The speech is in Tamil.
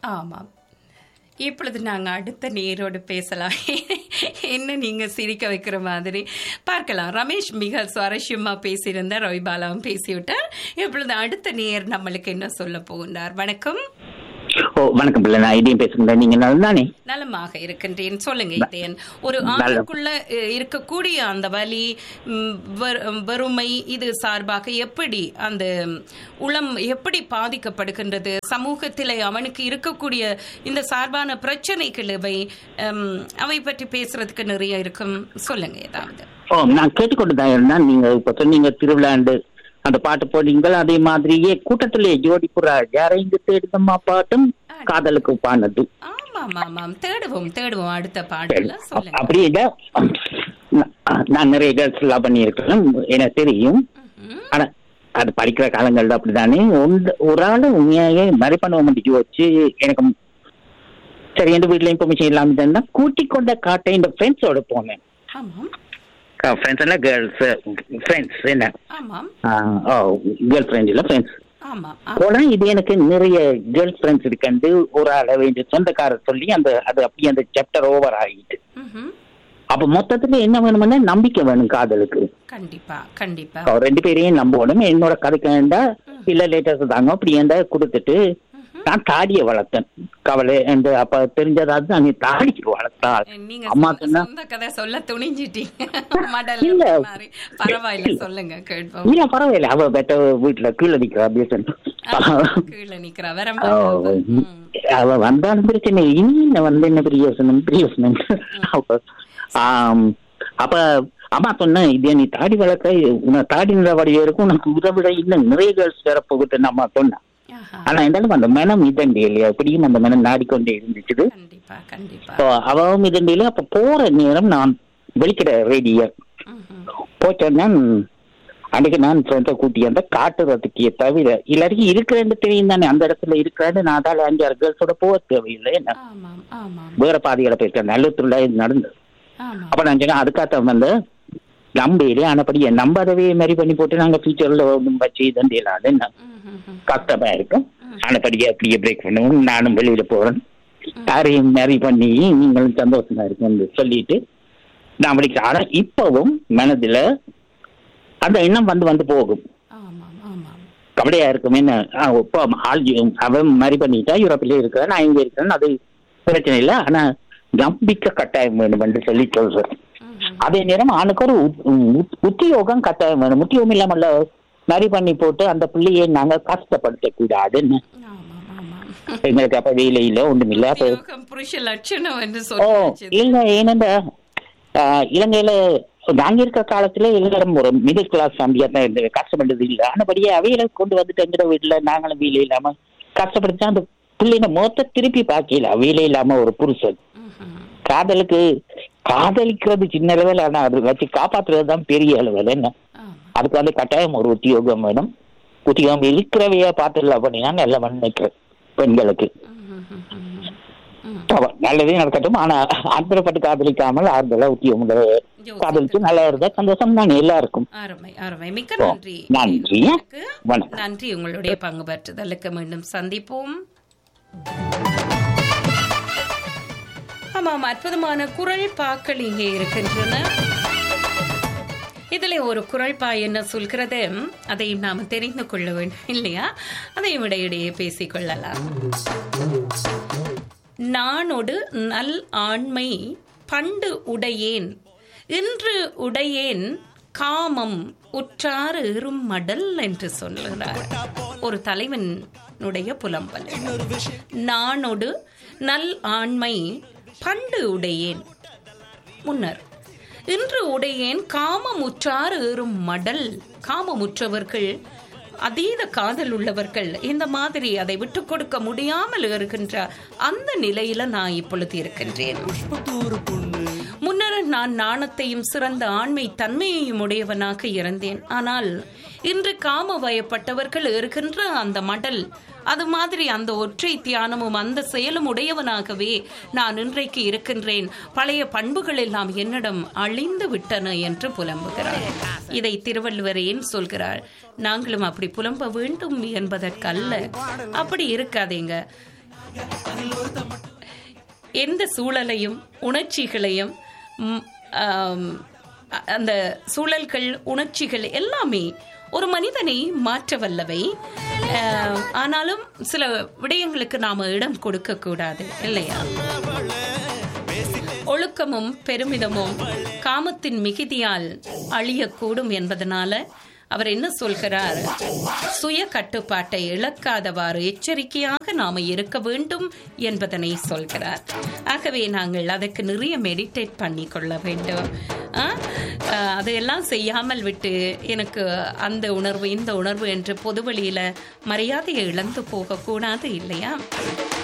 ஆமாம் இப்பொழுது நாங்கள் அடுத்த நேரோடு பேசலாம் என்ன நீங்கள் சிரிக்க வைக்கிற மாதிரி பார்க்கலாம் ரமேஷ் மிக சுவாரஸ்யமாக பேசியிருந்தார் ரவிபாலாவும் பேசிவிட்டார் இப்பொழுது அடுத்த நேர் நம்மளுக்கு என்ன சொல்ல போகின்றார் வணக்கம் ஓ வணக்கம் பிள்ளை நான் இதையும் பேசுகிறேன் நீங்க நல்லானே நலமாக இருக்கின்றேன் சொல்லுங்க இதேன் ஒரு ஆணுக்குள்ள அஹ், இருக்கக்கூடிய அந்த வலி ம், வறு- வறுமை இது சார்பாக எப்படி அந்த உளம் எப்படி பாதிக்கப்படுகின்றது சமூகத்தில் அவனுக்கு இருக்கக்கூடிய இந்த சார்பான பிரச்சனைகள் இவை ஹம், அவை பற்றி பேசுறதுக்கு நிறைய இருக்கும் சொல்லுங்க ஏதாவது ஓ நான் கேட்டுக்கொண்டு தான் இருந்தேன் நீங்க இப்ப சொன்னீங்க திருவிழாண்டு அந்த பாட்டு போனீங்கள் அதே மாதிரியே கூட்டத்திலே ஜோடி புறா யாரைந்து தேடுதம்மா பாட்டும் காதலுக்கு பானது ஆமாம் ஆமாம் தேடுவோம் தேடுவோம் அடுத்த பாடல சொல்லுங்க அப்படி இல்ல நான் நான் நிறைய கேர்ள்ஸ் எல்லாம் பண்ணியிருக்கேன் எனக்கு தெரியும் ம்ஹும். ஆனா அது படிக்கிற காலங்கள்ல அப்படிதானே ஒன்று ஒரு ஆள் உண்மையாவே மறை பண்ண முடிஞ்சு வச்சு எனக்கு சரி எந்த வீட்டுல இன்ஃபர்மேஷன் இல்லாம இருந்தா கூட்டிக் கொண்ட காட்டை இந்த ஃப்ரெண்ட்ஸோட போனேன் ஆமாம் ஃப்ரெண்ட்ஸ் என்ன கேர்ள்ஸ் ஃப்ரெண்ட்ஸ் என்ன ஆமாம் ஓ கேர்ள் ஃப்ரெண்ட் இல்ல ஃப்ரெண்ட்ஸ் ஆமாம் போனா இது எனக்கு நிறைய கேர்ள் ஃப்ரெண்ட்ஸ் இருக்கண்டு ஒரு ஆளை வேண்டிய சொந்தக்காரர் சொல்லி அந்த அது அப்படியே அந்த சாப்டர் ஓவர் ஆகிட்டு ம்ஹும். அப்ப மொத்தத்துல என்ன வேணும்னா நம்பிக்கை வேணும் காதலுக்கு கண்டிப்பா கண்டிப்பா அவ ரெண்டு பேரையும் நம்பணும் என்னோட கதைக்கு வேண்டா இல்ல லேட்டஸ்ட் தாங்க அப்படி ஏண்டா கொடுத்துட்டு நான் தாடியை வளர்த்தேன் கவலை என்று அப்ப தெரிஞ்சதாவது நான் தாடிக்கு வளர்த்தாள் நீங்க அம்மா சொந்த- சொன்னா சொந்த கதை சொல்ல துணிஞ்சிட்டீங்க மடல் இல்ல. மாதிரி பரவாயில்ல சொல்லுங்க கேட்போம் இல்ல பரவாயில்ல அவ பெட்ட வீட்டுல கீழே நிக்கிறா பேசன் கீழே நிக்கிறா வேற அவ வந்தாலும் பிரச்சனை இனி என்ன வந்து என்ன பிரியோசனம் பிரியோசனம் அப்ப ஆம், அப்ப அம்மா சொன்னேன் இதே நீ தாடி வளர்க்க உனக்கு தாடி நிலவடியா இருக்கும் உனக்கு இதை விட இன்னும் நிறைய கேர்ள்ஸ் வேற போகுதுன்னு அம்மா சொன்னேன் ஆனா இருந்தாலும் அந்த மனம் இதண்டி இல்லையா எப்படியும் அந்த மனம் நாடிக்கொண்டே இருந்துச்சு கண்டிப்பா கண்டிப்பா So, அவவும் இதண்டியில அப்ப போற நேரம் நான் வெளிக்கிற ரேடிய ம்ஹும். போச்சோன்னா அன்னைக்கு நான் ஃப்ரெண்ட்ஸை கூட்டி அந்த காட்டுறதுக்கே தவிர எல்லாருக்கும் இருக்கிறேன்னு தெரியும் தானே அந்த இடத்துல இருக்கிறேன்னு நான் அதால அஞ்சாறு கேர்ள்ஸோட போக தேவையில்லை என்ன ஆமாம் ஆமாம் வேற பாதைகளை போயிருக்கேன் நல்லூத்துல இது நடந்தது ஆமாம் அப்ப நான் சொன்னேன் அதுக்காக வந்து நம்பையிலே ஆனப்படியே நம்பாதவே மாதிரி பண்ணி போட்டு நாங்க ஃபியூச்சர்ல ஒன்றும் வச்சு இதண்டியலாம் அது என்ன ம்ஹும். கஷ்டமா இருக்கும் ஆனப்படியே அப்படியே பிரேக் பண்ணுவோம் நானும் வெளியில போறேன் யாரையும் மேரி பண்ணி நீங்களும் சந்தோஷமா இருக்குன்னு சொல்லிட்டு நான் படிக்கிறேன் ஆனா இப்பவும் மனதுல அந்த எண்ணம் வந்து வந்து போகும் ஆமாம் ஆமாம் கபடியா இருக்கும் என்ன ஆ, இப்போ ஆள் அவன் மாதிரி பண்ணிட்டா யூரோப்பிலே இருக்கிறேன் நான் இங்க இருக்கிறேன் அது பிரச்சனை இல்லை ஆனா நம்பிக்கை கட்டாயம் வேணும் என்று சொல்லி சொல்றேன் ம்ஹும். அதே நேரம் ஆணுக்கு ஒரு உத்- உத்- உத்தியோகம் கட்டாயம் வேணும் உத்தியோகம் இல்லாமல்ல மாதிரி பண்ணி போட்டு அந்த பிள்ளையை நாங்க கஷ்டப்படுத்த கூடாதுன்னு ஆமாம் ஆமாம் எங்களுக்கு அப்ப வேலை இல்ல ஒண்ணும் இல்ல அப்ப உத்தியோகம் புருஷ லட்சணம் என்று ஓ சொல்லி இல்ல ஏனென்ற இலங்கையில நாங்க இருக்க காலத்துல எல்லாரும் ஒரு மிடில் கிளாஸ் ஃபேமிலியா தான் இருந்தது கஷ்டப்பட்டது இல்ல ஆனபடியே அவையில கொண்டு வந்துட்டு எங்கிற வீட்டுல நாங்களும் வேலை இல்லாம கஷ்டப்படுத்தா அந்த பிள்ளைங்க மொத்த திருப்பி பார்க்கல வேலை இல்லாம ஒரு புருஷன் ம்ஹும். காதலுக்கு காதலிக்கிறது சின்ன அளவில் ஆனா அது வச்சு காப்பாத்துறது தான் பெரிய அளவில் என்ன ஆமாம் அதுக்கு வந்து கட்டாயம் ஒரு உத்தியோகம் வேணும் உத்தியோகம் இருக்கிறவையா பார்த்துடலாம் பண்ணினா நல்ல நினைக்கிறேன் பெண்களுக்கு ம்ஹும். ம்ஹும். ம். அவ- நல்லதே நடக்கட்டும் ஆனா ஆத்திரப்பட்டு காதலிக்காமல் ஆறுதலா உத்தியோகம் காதலிச்சு நல்லா இருந்தா சந்தோஷம் தான் எல்லாருக்கும் அருமை அருமை மிக்க ஓ, நன்றி நன்றி. உங்களுக்கு வணக்கம். நன்றி உங்களுடைய பங்கு பெற்றுதலுக்கு மீண்டும் சந்திப்போம் ஆமாம் அற்புதமான குரல் பாக்கள் இங்கே இருக்கின்றன இதில் ஒரு குரல் பா என்ன சொல்கிறது அதையும் நாம் தெரிந்து கொள்ள வேண்டும் இல்லையா அதையும் இடையிடையே பேசிக்கொள்ளலாம் நானொடு நல் ஆண்மை பண்டு உடையேன் இன்று உடையேன் காமம் உற்றாறு இரும் மடல் என்று சொல்லுகிறார் ஒரு தலைவனுடைய புலம்பல் நானொடு நல் ஆண்மை பண்டு உடையேன் முன்னர் இன்று உடையேன் காமமுற்றார் ஏறும் மடல் காமமுற்றவர்கள் அதீத காதல் உள்ளவர்கள் இந்த மாதிரி அதை விட்டு கொடுக்க முடியாமல் இருக்கின்ற அந்த நிலையில நான் இப்பொழுது இருக்கின்றேன் முன்னர் நான் நாணத்தையும் சிறந்த ஆண்மை தன்மையையும் உடையவனாக இருந்தேன் ஆனால் இன்று காம வயப்பட்டவர்கள் இருக்கின்ற அந்த மடல் அது மாதிரி அந்த ஒற்றை தியானமும் அந்த செயலும் உடையவனாகவே நான் இன்றைக்கு இருக்கின்றேன் பழைய பண்புகள் எல்லாம் என்னிடம் அழிந்து விட்டன என்று புலம்புகிறார் இதை திருவள்ளுவர் ஏன் சொல்கிறார் நாங்களும் அப்படி புலம்ப வேண்டும் என்பதற்கல்ல அப்படி இருக்காதீங்க எந்த சூழலையும் உணர்ச்சிகளையும் ம், ஆம், அ- அந்த சூழல்கள் உணர்ச்சிகள் எல்லாமே ஒரு மனிதனை மாற்ற வல்லவை ஆம், ஆனாலும் சில விடயங்களுக்கு நாம இடம் கொடுக்க கூடாது இல்லையா ஒழுக்கமும் பெருமிதமும் காமத்தின் மிகுதியால் அழியக்கூடும் என்பதனால அவர் என்ன சொல்கிறார் சுய கட்டுப்பாட்டை இழக்காதவாறு எச்சரிக்கையாக நாம இருக்க வேண்டும் என்பதனை சொல்கிறார் ஆகவே நாங்கள் அதற்கு நிறைய மெடிடேட் பண்ணி கொள்ள வேண்டும் ஆ? ஆ, அதையெல்லாம் செய்யாமல் விட்டு எனக்கு அந்த உணர்வு இந்த உணர்வு என்று பொதுவெளியில மரியாதையை இழந்து போகக்கூடாது இல்லையா